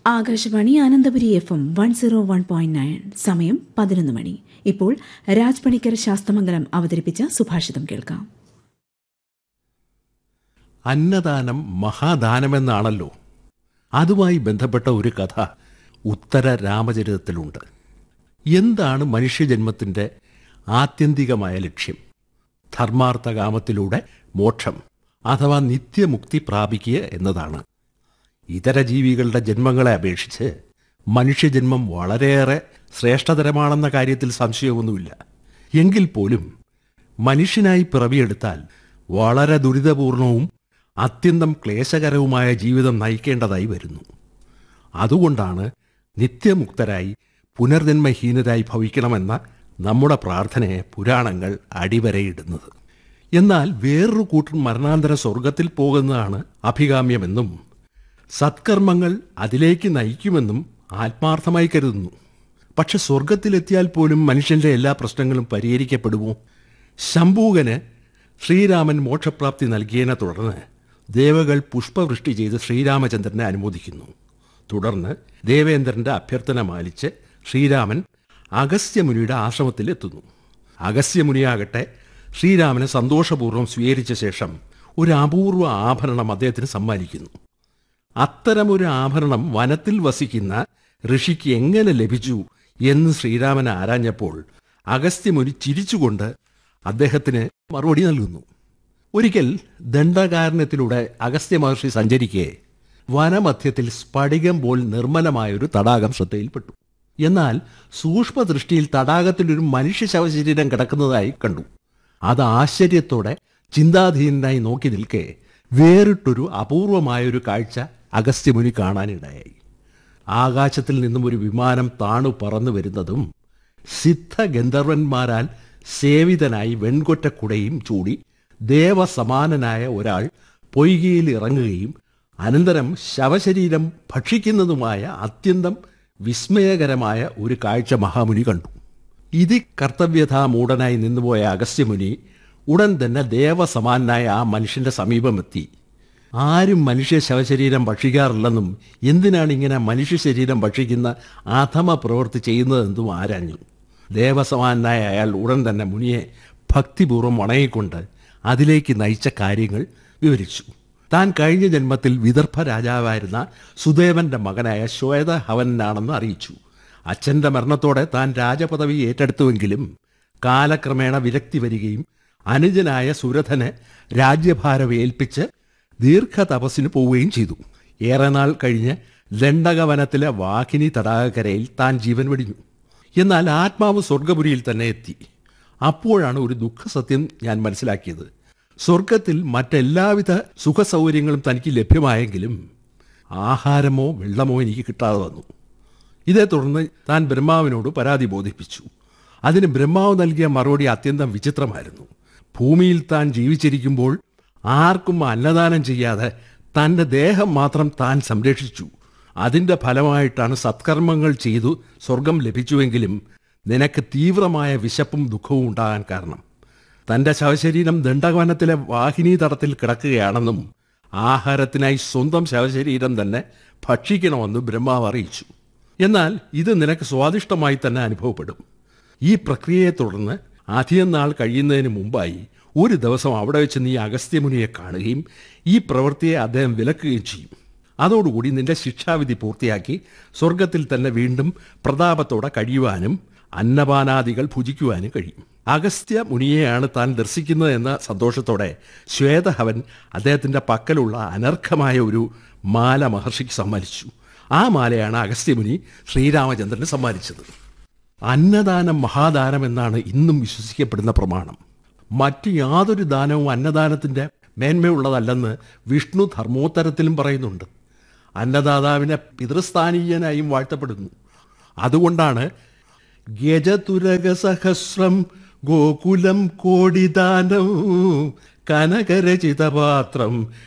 Akashvani Ananthapuri F M one zero one point nine സമയം പതിനൊന്ന് മണി ഇപ്പോൾ രാജ് പണിക്കർ ശാസ്തമംഗലം അവതരിപ്പിച്ച സുഭാഷിതം കേൾക്കാം അന്നദാനം മഹാദാനമെന്നാണല്ലോ അതുമായി ബന്ധപ്പെട്ട ഒരു കഥ ഉത്തര രാമചരിതത്തിലുണ്ട് എന്താണ് മനുഷ്യജന്മത്തിൻ്റെ ആത്യന്തികമായ ലക്ഷ്യം ധർമാർത്ഥകാമത്തിലൂടെ മോക്ഷം അഥവാ നിത്യമുക്തി പ്രാപിക്കുക എന്നതാണ് ഇതര ജീവികളുടെ ജന്മങ്ങളെ അപേക്ഷിച്ച് മനുഷ്യജന്മം വളരെയേറെ ശ്രേഷ്ഠതരമാണെന്ന കാര്യത്തിൽ സംശയമൊന്നുമില്ല എങ്കിൽ പോലും മനുഷ്യനായി പിറവിയെടുത്താൽ വളരെ ദുരിതപൂർണവും അത്യന്തം ക്ലേശകരവുമായ ജീവിതം നയിക്കേണ്ടതായി വരുന്നു അതുകൊണ്ടാണ് നിത്യമുക്തരായി പുനർജന്മഹീനരായി ഭവിക്കണമെന്ന നമ്മുടെ പ്രാർത്ഥനയെ പുരാണങ്ങൾ അടിവരയിടുന്നത് എന്നാൽ വേറൊരു കൂട്ടം മരണാന്തര സ്വർഗത്തിൽ പോകുന്നതാണ് അഭികാമ്യമെന്നും സത്കർമ്മങ്ങൾ അതിലേക്ക് നയിക്കുമെന്നും ആത്മാർത്ഥമായി കരുതുന്നു പക്ഷെ സ്വർഗത്തിലെത്തിയാൽ പോലും മനുഷ്യന്റെ എല്ലാ പ്രശ്നങ്ങളും പരിഹരിക്കപ്പെടുമോ ശംഭൂകന് ശ്രീരാമൻ മോക്ഷപ്രാപ്തി നൽകിയതിനെ തുടർന്ന് ദേവകൾ പുഷ്പവൃഷ്ടി ചെയ്ത് ശ്രീരാമചന്ദ്രനെ അനുമോദിക്കുന്നു തുടർന്ന് ദേവേന്ദ്രന്റെ അഭ്യർത്ഥന മാനിച്ച് ശ്രീരാമൻ അഗസ്ത്യമുനിയുടെ ആശ്രമത്തിൽ എത്തുന്നു അഗസ്ത്യമുനിയാകട്ടെ ശ്രീരാമനെ സന്തോഷപൂർവ്വം സ്വീകരിച്ച ശേഷം ഒരു അപൂർവ ആഭരണം അദ്ദേഹത്തിന് സമ്മാനിക്കുന്നു അത്തരമൊരു ആഭരണം വനത്തിൽ വസിക്കുന്ന ഋഷിക്ക് എങ്ങനെ ലഭിച്ചു എന്ന് ശ്രീരാമൻ ആരാഞ്ഞപ്പോൾ അഗസ്ത്യമുനി ചിരിച്ചുകൊണ്ട് അദ്ദേഹത്തിന് മറുപടി നൽകുന്നു ഒരിക്കൽ ദണ്ഡകാരണത്തിലൂടെ അഗസ്ത്യ മഹർഷി സഞ്ചരിക്കെ വനമധ്യത്തിൽ സ്ഫടികം പോൽ നിർമ്മലമായൊരു തടാകം ശ്രദ്ധയിൽപ്പെട്ടു എന്നാൽ സൂക്ഷ്മദൃഷ്ടിയിൽ തടാകത്തിൽ ഒരു മനുഷ്യ ശവശരീരം കിടക്കുന്നതായി കണ്ടു അത് ആശ്ചര്യത്തോടെ ചിന്താധീനനായി നോക്കി നിൽക്കെ വേറിട്ടൊരു അപൂർവമായൊരു കാഴ്ച അഗസ്ത്യമുനി കാണാനിടയായി ആകാശത്തിൽ നിന്നും ഒരു വിമാനം താണു പറന്നു വരുന്നതും സിദ്ധ ഗന്ധർവന്മാരാൽ സേവിതനായി വെൺകൊറ്റക്കുടയും ചൂടി ദേവസമാനനായ ഒരാൾ പൊയ്കയിൽ ഇറങ്ങുകയും അനന്തരം ശവശരീരം ഭക്ഷിക്കുന്നതുമായ അത്യന്തം വിസ്മയകരമായ ഒരു കാഴ്ച മഹാമുനി കണ്ടു ഇതി കർത്തവ്യഥാ മൂടനായി നിന്നുപോയ അഗസ്ത്യമുനി ഉടൻ തന്നെ ദേവസമാനായ ആ മനുഷ്യന്റെ സമീപമെത്തി ആരും മനുഷ്യ ശവശരീരം ഭക്ഷിക്കാറില്ലെന്നും എന്തിനാണ് ഇങ്ങനെ മനുഷ്യ ശരീരം ഭക്ഷിക്കുന്ന അധമ പ്രവൃത്തി ചെയ്യുന്നതെന്നും ആരാഞ്ഞു ദേവസമാനായ അയാൾ ഉടൻ തന്നെ മുനിയെ ഭക്തിപൂർവ്വം വണങ്ങിക്കൊണ്ട് അതിലേക്ക് നയിച്ച കാര്യങ്ങൾ വിവരിച്ചു താൻ കഴിഞ്ഞ ജന്മത്തിൽ വിദർഭ രാജാവായിരുന്ന സുദേവന്റെ മകനായ ശ്വേതഹവനാണെന്ന് അറിയിച്ചു അച്ഛന്റെ മരണത്തോടെ താൻ രാജപദവി ഏറ്റെടുത്തുവെങ്കിലും കാലക്രമേണ വിരക്തി വരികയും അനുജനായ സുരഥന് രാജ്യഭാരം ഏൽപ്പിച്ച് ദീർഘതപസ്സിന് പോവുകയും ചെയ്തു ഏറെ നാൾ കഴിഞ്ഞ് ദണ്ഡകവനത്തിലെ വാഹിനി തടാകക്കരയിൽ താൻ ജീവൻ വെടിഞ്ഞു എന്നാൽ ആത്മാവ് സ്വർഗപുരിയിൽ തന്നെ എത്തി അപ്പോഴാണ് ഒരു ദുഃഖസത്യം ഞാൻ മനസ്സിലാക്കിയത് സ്വർഗത്തിൽ മറ്റെല്ലാവിധ സുഖസൗകര്യങ്ങളും തനിക്ക് ലഭ്യമായെങ്കിലും ആഹാരമോ വെള്ളമോ എനിക്ക് കിട്ടാതെ വന്നു ഇതേ തുടർന്ന് താൻ ബ്രഹ്മാവിനോട് പരാതി ബോധിപ്പിച്ചു അതിന് ബ്രഹ്മാവ് നൽകിയ മറുപടി അത്യന്തം വിചിത്രമായിരുന്നു ഭൂമിയിൽ താൻ ജീവിച്ചിരിക്കുമ്പോൾ ആർക്കും അന്നദാനം ചെയ്യാതെ തൻ്റെ ദേഹം മാത്രം താൻ സംരക്ഷിച്ചു അതിൻ്റെ ഫലമായിട്ടാണ് സത്കർമ്മങ്ങൾ ചെയ്തു സ്വർഗം ലഭിച്ചുവെങ്കിലും നിനക്ക് തീവ്രമായ വിശപ്പും ദുഃഖവും ഉണ്ടാകാൻ കാരണം തൻ്റെ ശവശരീരം ദണ്ഡവനത്തിലെ വാഹിനി തടത്തിൽ കിടക്കുകയാണെന്നും ആഹാരത്തിനായി സ്വന്തം ശവശരീരം തന്നെ ഭക്ഷിക്കണമെന്ന് ബ്രഹ്മാവ് അറിയിച്ചു എന്നാൽ ഇത് നിനക്ക് സ്വാദിഷ്ടമായി തന്നെ അനുഭവപ്പെടും ഈ പ്രക്രിയയെ തുടർന്ന് അധികം നാൾ കഴിയുന്നതിന് മുമ്പായി ഒരു ദിവസം അവിടെ വെച്ച് നീ അഗസ്ത്യമുനിയെ കാണുകയും ഈ പ്രവൃത്തിയെ അദ്ദേഹം വിലക്കുകയും ചെയ്യും അതോടുകൂടി നിന്റെ ശിക്ഷാവിധി പൂർത്തിയാക്കി സ്വർഗത്തിൽ തന്നെ വീണ്ടും പ്രതാപത്തോടെ കഴിയുവാനും അന്നപാനാദികൾ ഭുജിക്കുവാനും കഴിയും അഗസ്ത്യ മുനിയെയാണ് താൻ ദർശിക്കുന്നത് എന്ന സന്തോഷത്തോടെ ശ്വേതഹവൻ അദ്ദേഹത്തിന്റെ പക്കലുള്ള അനർഘമായ ഒരു മാല മഹർഷിക്ക് സമ്മാനിച്ചു ആ മാലയാണ് അഗസ്ത്യമുനി ശ്രീരാമചന്ദ്രന് സമ്മാനിച്ചത് അന്നദാനം മഹാദാനം എന്നാണ് ഇന്നും വിശ്വസിക്കപ്പെടുന്ന പ്രമാണം മറ്റു യാതൊരു ദാനവും അന്നദാനത്തിന്റെ മേന്മയുള്ളതല്ലെന്ന് വിഷ്ണു ധർമ്മോത്തരത്തിലും പറയുന്നുണ്ട് അന്നദാതാവിനെ പിതൃസ്ഥാനീയനായും വാഴ്ത്തപ്പെടുന്നു അതുകൊണ്ടാണ് ഗജതുരക സഹസ്രം ഗോകുലം കോടിദാനം കനകരചിതപാത്രം